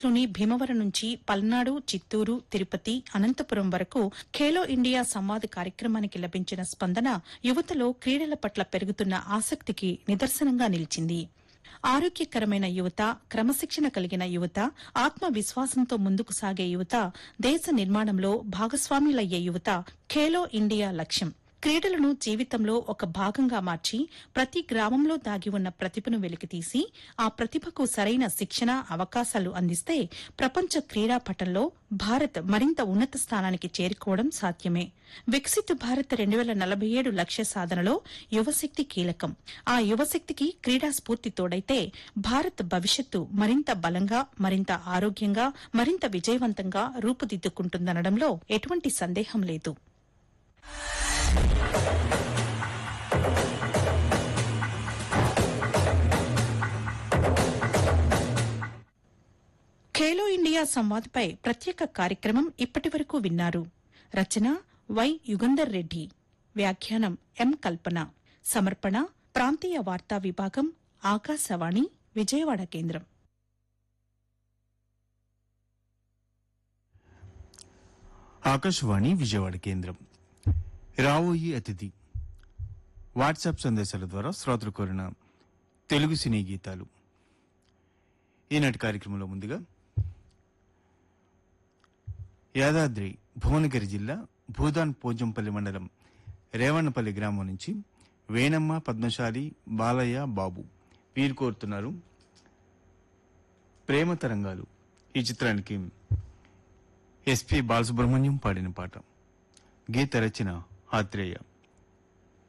లోని భీమవరం నుంచి పల్నాడు చిత్తూరు తిరుపతి అనంతపురం వరకు ఖేలో ఇండియా సంవాద్ కార్యక్రమానికి లభించిన స్పందన యువతలో క్రీడల పట్ల పెరుగుతున్న ఆసక్తికి నిదర్శనంగా నిలిచింది ఆరోగ్యకరమైన యువత క్రమశిక్షణ కలిగిన యువత ఆత్మవిశ్వాసంతో ముందుకు సాగే యువత దేశ నిర్మాణంలో భాగస్వాములయ్యే యువత ఖేలో ఇండియా లక్ష్యం క్రీడలను జీవితంలో ఒక భాగంగా మార్చి ప్రతి గ్రామంలో దాగి ఉన్న ప్రతిభను వెలికితీసి ఆ ప్రతిభకు సరైన శిక్షణ అవకాశాలు అందిస్తే ప్రపంచ క్రీడా పటంలో భారత్ మరింత ఉన్నత స్థానానికి చేరుకోవడం సాధ్యమే వికసిత్ భారత్ రెండు వేల నలభై ఏడు లక్ష్య సాధనలో యువశక్తి కీలకం ఆ యువశక్తికి క్రీడా స్ఫూర్తి తోడైతే భారత్ భవిష్యత్తు మరింత బలంగా మరింత ఆరోగ్యంగా మరింత విజయవంతంగా రూపుదిద్దుకుంటుందనడంలో ఎటువంటి సందేహం లేదు ఖేలో ఇండియా సంవాద్పై ప్రత్యేక కార్యక్రమం ఇప్పటివరకు విన్నారు రచన వై యుగంధర్ రెడ్డి వ్యాఖ్యానం ఎం కల్పన సమర్పణ ప్రాంతీయ వార్తా విభాగం ఆకాశవాణి విజయవాడ కేంద్రం ఆకాశవాణి విజయవాడ కేంద్రం రావోయి అతిథి వాట్సాప్ సందేశాల ద్వారా శ్రోతలు కోరిన తెలుగు సినీ గీతాలు ఈనాటి కార్యక్రమంలో ముందుగా యాదాద్రి భువనగిరి జిల్లా భూదాన్ పోజంపల్లి మండలం రేవణపల్లి గ్రామం నుంచి వేణమ్మ పద్మశాలి బాలయ్య బాబు వీరు కోరుతున్నారు ప్రేమ తరంగాలు ఈ చిత్రానికి ఎస్పి బాలసుబ్రహ్మణ్యం పాడిన పాట గీత రచన ఆత్రేయ